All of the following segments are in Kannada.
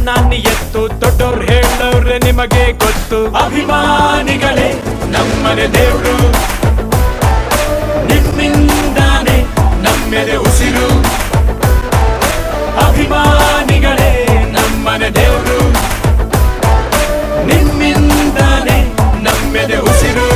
ನಾನಿ ಎತ್ತು ದೊಡ್ಡವ್ರು ಹೇಳವ್ರೆ ನಿಮಗೆ ಗೊತ್ತು ಅಭಿಮಾನಿಗಳೇ ನಮ್ಮನೆ ದೇವ್ರು ನಿಮ್ಮಿಂದಾನೆ ನಮ್ಮೆದೆ ಉಸಿರು ಅಭಿಮಾನಿಗಳೇ ನಮ್ಮನೆ ದೇವ್ರು ನಿಮ್ಮಿಂದಾನೆ ನಮ್ಮೆದೆ ಉಸಿರು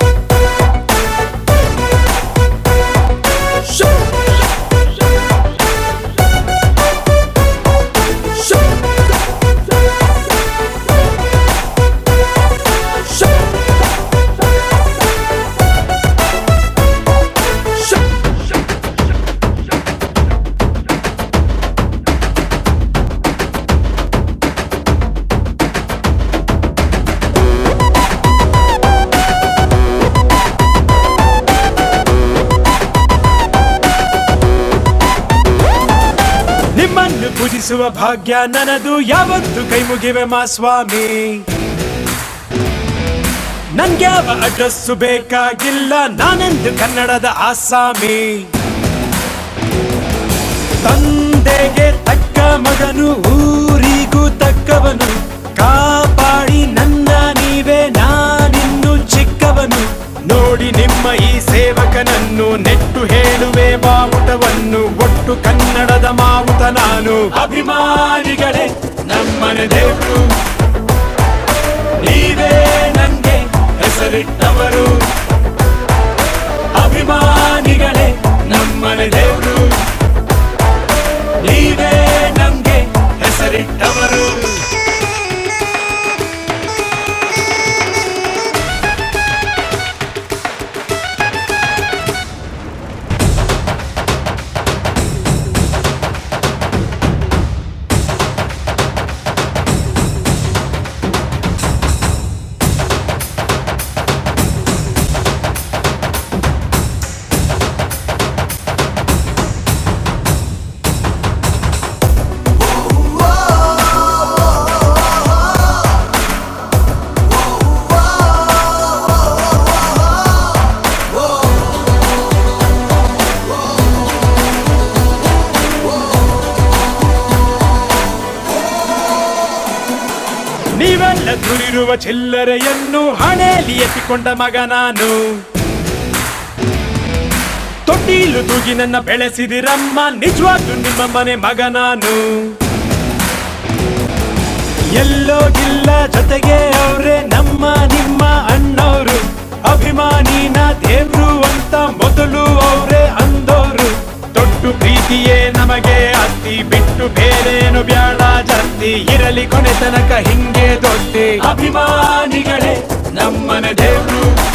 ನಿಮ್ಮನ್ನು ಪೂಜಿಸುವ ಭಾಗ್ಯ ನನದು ಯಾವತ್ತು ಕೈ ಮುಗಿವೆ ಮಾ ಸ್ವಾಮಿ ನನ್ಗ್ಯಾವ ಅಡ್ರೆಸ್ಸು ಬೇಕಾಗಿಲ್ಲ ನಾನೆಂದು ಕನ್ನಡದ ಆಸಾಮಿ ತಂದೆಗೆ ತಕ್ಕ ಮಗನು ಊರಿಗೂ ತಕ್ಕವನು ಕಾಪಾಡಿ ನನ್ನ ನೀವೇ ನಾನಿನ್ನು ಚಿಕ್ಕವನು ನೋಡಿ ನಿಮ್ಮ ಈ ಸೇವಕನನ್ನು ನೆಟ್ಟು ಹೇಳುವೆ ಬಾವುಟವನ್ನು ಒಟ್ಟು ಕನ್ನಡದ ಮಾವುತ ನಾನು ಅಭಿಮಾನಿಗಳೇ ನಮ್ಮನೆ ದೇವರು ನೀವೇ ನಂಗೆ ಹೆಸರಿಟ್ಟವರು ಅಭಿಮಾನಿಗಳೇ ನಮ್ಮನೆ ದೇವರು ನೀವೇ ನಮ್ಗೆ ಹೆಸರಿಟ್ಟವರು ನೀವೆಲ್ಲ ದುರಿರುವ ಚಿಲ್ಲರೆಯನ್ನು ಹಣೆಯಲ್ಲಿ ಎತ್ತಿಕೊಂಡ ಮಗ ನಾನು ತೊಟ್ಟಿಲು ತೂಗಿ ನನ್ನ ಬೆಳೆಸಿದಿರಮ್ಮ ನಿಜವಾಗ್ಲೂ ನಿಮ್ಮ ಮನೆ ಮಗ ನಾನು ಎಲ್ಲೋ ಇಲ್ಲ ಜೊತೆಗೆ ಅವ್ರೆ ನಮ್ಮ ನಿಮ್ಮ ಅಣ್ಣವ್ರು ಅಭಿಮಾನಿನ ದೇವ್ರು ಅಂತ ಮೊದಲು ಅವ್ರೆ ಅಂದೋರು ದೊಡ್ಡ ಪ್ರೀತಿಯೇ ನಮಗೆ ಅತ್ತಿ ಬಿಟ್ಟು ಬೇರೇನು ಬ್ಯಾಡ ಜಾಸ್ತಿ ಇರಲಿ ಕೊನೆ ತನಕ ಹಿಂಗೆ ದೊಡ್ಡಿ ಅಭಿಮಾನಿಗಳೇ ನಮ್ಮನೆ ದೇವ್ರು